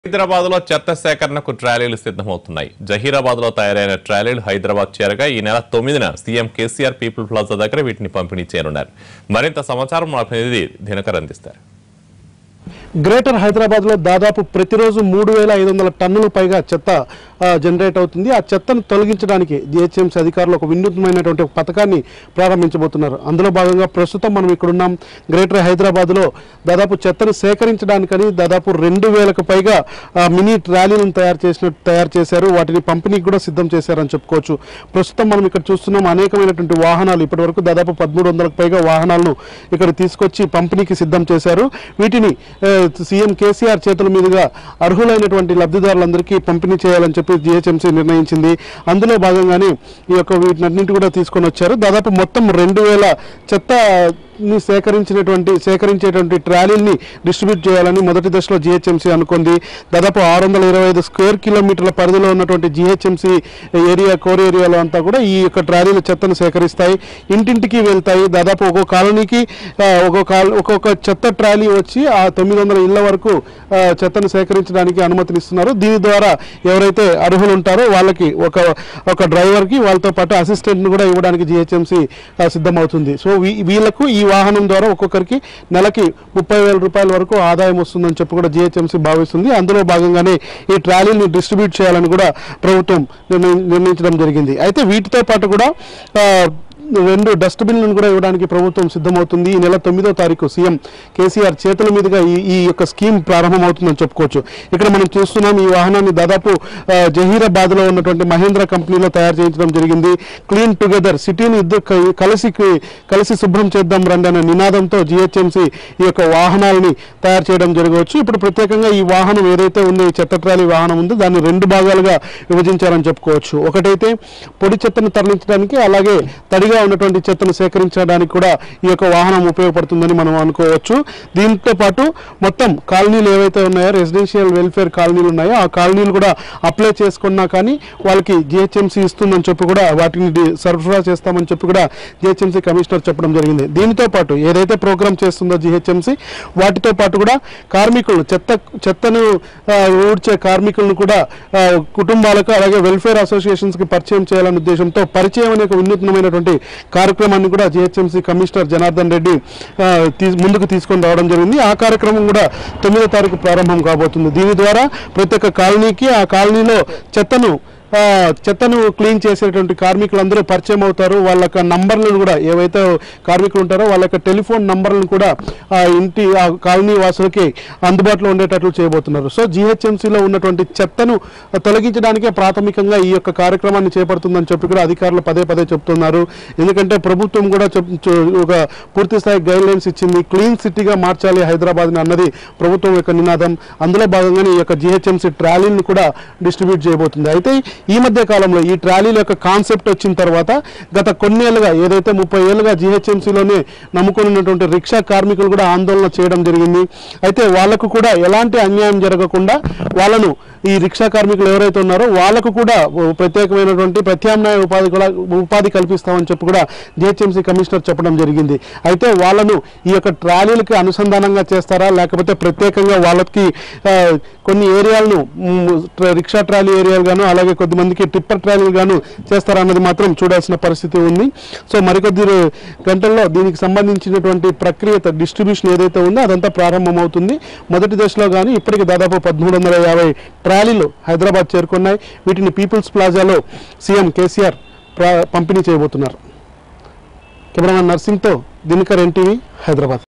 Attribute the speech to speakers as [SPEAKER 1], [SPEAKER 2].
[SPEAKER 1] హైదరాబాద్ లో చెత్త సేకరణకు ట్రాలీలు సిద్ధమవుతున్నాయి జహీరాబాద్ లో తయారైన ట్రాలీలు హైదరాబాద్ చేరగా ఈ నెల తొమ్మిదిన సీఎం కేసీఆర్ పీపుల్ ప్లాజా దగ్గర వీటిని పంపిణీ చేయనున్నారు మరింత సమాచారం మా ప్రతినిధి దినకర్ అందిస్తారు
[SPEAKER 2] గ్రేటర్ హైదరాబాద్ లో దాదాపు ప్రతిరోజు మూడు వేల ఐదు వందల టన్నుల పైగా చెత్త ఆ, జనరేట్ అవుతుంది ఆ చెత్తను తొలగించడానికి జిహెచ్ఎంసీ అధికారులు ఒక వినూత్నమైనటువంటి ఒక పథకాన్ని ప్రారంభించబోతున్నారు అందులో భాగంగా ప్రస్తుతం మనం ఇక్కడ ఉన్నాం గ్రేటర్ హైదరాబాద్ లో దాదాపు చెత్తను సేకరించడానికని దాదాపు రెండు వేలకు పైగా ఆ, మినీ ట్రాలీలను తయారు చేసిన తయారు చేశారు వాటిని పంపిణీకి కూడా సిద్ధం చేశారని చెప్పుకోవచ్చు ప్రస్తుతం మనం ఇక్కడ చూస్తున్నాం అనేకమైనటువంటి వాహనాలు ఇప్పటి వరకు దాదాపు పదమూడు వందలకు పైగా వాహనాలను ఇక్కడ తీసుకొచ్చి పంపిణీకి సిద్ధం చేశారు వీటిని ఆ, సీఎం కేసీఆర్ చేతుల మీదుగా అర్హులైనటువంటి లబ్ధిదారులందరికీ పంపిణీ చేయాలని చెప్పి జిహెచ్ఎంసీ నిర్ణయించింది అందులో భాగంగానే ఈ యొక్క వీటినన్నింటి కూడా తీసుకొని వచ్చారు దాదాపు మొత్తం రెండు వేల చెత్త ని సేకరించినటువంటి సేకరించేటువంటి ట్రాలీల్ని డిస్ట్రిబ్యూట్ చేయాలని మొదటి దశలో జిహెచ్ఎంసీ అనుకుంది దాదాపు ఆరు వందల ఇరవై ఐదు స్క్వేర్ కిలోమీటర్ల పరిధిలో ఉన్నటువంటి జిహెచ్ఎంసీ ఏరియా కోర్ ఏరియాలో అంతా కూడా ఈ యొక్క ట్రాలీల చెత్తను సేకరిస్తాయి ఇంటింటికి వెళ్తాయి దాదాపు ఒక్కో కాలనీకి ఆ, ఒక్కో కాల ఒక్కొక్క చెత్త ట్రాలీ వచ్చి ఆ తొమ్మిది వందల ఇళ్ల వరకు ఆ, చెత్తను సేకరించడానికి అనుమతినిస్తున్నారు దీని ద్వారా ఎవరైతే అర్హులు ఉంటారో వాళ్ళకి ఒక ఒక డ్రైవర్కి వాళ్ళతో పాటు అసిస్టెంట్ను కూడా ఇవ్వడానికి జిహెచ్ఎంసీ సిద్ధమవుతుంది సో వీ- వీళ్ళకు ఈ వాహనం ద్వారా ఒక్కొక్కరికి నెలకి ముప్పై వేల రూపాయల వరకు ఆదాయం వస్తుందని చెప్పి కూడా జిహెచ్ఎంసీ భావిస్తుంది అందులో భాగంగానే ఈ ట్రాలీని డిస్ట్రిబ్యూట్ చేయాలని కూడా ప్రభుత్వం నిర్ణయి- నిర్ణయించడం జరిగింది అయితే వీటితో పాటు కూడా ఆ, రెండు డస్ట్బిన్లను కూడా ఇవ్వడానికి ప్రభుత్వం సిద్ధమవుతుంది ఈ నెల తొమ్మిదో తారీఖు సీఎం కేసీఆర్ చేతుల మీదుగా ఈ ఈ యొక్క స్కీమ్ ప్రారంభమవుతుందని చెప్పుకోవచ్చు ఇక్కడ మనం చూస్తున్నాం ఈ వాహనాన్ని దాదాపు ఆ, జహీరాబాద్ లో ఉన్నటువంటి మహేంద్ర కంపెనీలో తయారు చేయించడం జరిగింది క్లీన్ టుగెదర్ సిటీని ఇద్దరు క- కలిసి కలిసి శుభ్రం చేద్దాం రండి అనే నినాదంతో జిహెచ్ఎంసీ ఈ యొక్క వాహనాలని తయారు చేయడం జరగవచ్చు ఇప్పుడు ప్రత్యేకంగా ఈ వాహనం ఏదైతే ఉందో ఈ చెత్త ట్రాలీ వాహనం ఉందో దాన్ని రెండు భాగాలుగా విభజించారని చెప్పుకోవచ్చు ఒకటైతే పొడి చెత్తను తరలించడానికి అలాగే తడిగా ఉన్నటువంటి చెత్తను సేకరించడానికి కూడా ఈ యొక్క వాహనం ఉపయోగపడుతుందని మనం అనుకోవచ్చు దీంతో పాటు మొత్తం కాలనీలు ఏవైతే ఉన్నాయో రెసిడెన్షియల్ వెల్ఫేర్ కాలనీలు ఉన్నాయో ఆ కాలనీలు కూడా అప్లై చేసుకున్నా కానీ వాళ్ళకి జిహెచ్ఎంసీ ఇస్తుందని చెప్పి కూడా వాటిని డి- సరఫరా చేస్తామని చెప్పి కూడా జిహెచ్ఎంసీ కమిషనర్ చెప్పడం జరిగింది దీనితో పాటు ఏదైతే ప్రోగ్రామ్ చేస్తుందో జిహెచ్ఎంసీ వాటితో పాటు కూడా కార్మికులు చెత్త చెత్తను ఆ, ఊడ్చే కార్మికులను కూడా ఆ, కుటుంబాలకు అలాగే వెల్ఫేర్ అసోసియేషన్స్ కి పరిచయం చేయాలనే ఉద్దేశంతో పరిచయం అనే ఒక వినూత్నమైనటువంటి కార్యక్రమాన్ని కూడా జిహెచ్ఎంసీ కమిషనర్ జనార్దన్ రెడ్డి ఆ, తీ- ముందుకు తీసుకొని రావడం జరిగింది ఆ కార్యక్రమం కూడా తొమ్మిదో తారీఖు ప్రారంభం కాబోతుంది దీని ద్వారా ప్రతి ఒక్క కాలనీకి ఆ కాలనీలో చెత్తను ఆ, చెత్తను క్లీన్ చేసేటువంటి కార్మికులందరూ పరిచయం అవుతారు వాళ్ళ యొక్క నంబర్లను కూడా ఏవైతే కార్మికులు ఉంటారో వాళ్ళ యొక్క టెలిఫోన్ నంబర్లను కూడా ఆ ఇంటి ఆ కాలనీ వాసులకి అందుబాటులో ఉండేటట్లు చేయబోతున్నారు సో జిహెచ్ఎంసీలో ఉన్నటువంటి చెత్తను తొలగించడానికే ప్రాథమికంగా ఈ యొక్క కార్యక్రమాన్ని చేపడుతుందని చెప్పి కూడా అధికారులు పదే పదే చెప్తున్నారు ఎందుకంటే ప్రభుత్వం కూడా చెప్- చు- ఒక పూర్తి స్థాయి గైడ్ లైన్స్ ఇచ్చింది క్లీన్ సిటీగా మార్చాలి హైదరాబాద్ని అన్నది ప్రభుత్వం యొక్క నినాదం అందులో భాగంగానే ఈ యొక్క జిహెచ్ఎంసీ ట్రాలీని కూడా డిస్ట్రిబ్యూట్ చేయబోతుంది అయితే ఈ మధ్య కాలంలో ఈ ట్రాలీల యొక్క కాన్సెప్ట్ వచ్చిన తర్వాత గత కొన్నేళ్లుగా ఏదైతే ముప్పై ఏళ్ళుగా జిహెచ్ఎంసీలోనే నమ్ముకొని ఉన్నటువంటి రిక్షా కార్మికులు కూడా ఆందోళన చేయడం జరిగింది అయితే వాళ్లకు కూడా ఎలాంటి అన్యాయం జరగకుండా వాళ్ళను ఈ రిక్షా కార్మికులు ఎవరైతే ఉన్నారో వాళ్ళకు కూడా ఓ ప్రత్యేకమైనటువంటి ప్రత్యామ్నాయ ఉపాధి కూడా ఉపాధి కల్పిస్తామని చెప్పి కూడా జిహెచ్ఎంసీ కమిషనర్ చెప్పడం జరిగింది అయితే వాళ్ళను ఈ యొక్క ట్రాలీలకి అనుసంధానంగా చేస్తారా లేకపోతే ప్రత్యేకంగా వాళ్ళకి ఆ, కొన్ని ఏరియాలను మ్, ట్ర- రిక్షా ట్రాలీ ఏరియాలు గాను అలాగే కొద్దిమందికి టిప్పర్ ట్రాలీలు గాను చేస్తారా అన్నది మాత్రం చూడాల్సిన పరిస్థితి ఉంది సో మరికొద్ది రో- గంటల్లో దీనికి సంబంధించినటువంటి ప్రక్రియ డిస్ట్రిబ్యూషన్ ఏదైతే ఉందో అదంతా ప్రారంభమవుతుంది మొదటి దశలో కానీ ఇప్పటికి దాదాపు పదమూడు వందల యాభై ట్రాలీలు హైదరాబాద్ చేరుకున్నాయి వీటిని పీపుల్స్ ప్లాజాలో సీఎం కేసీఆర్ ప్రా- పంపిణీ చేయబోతున్నారు కెమెరామెన్ నర్సింగ్తో దినకర్ ఎన్టీవీ హైదరాబాద్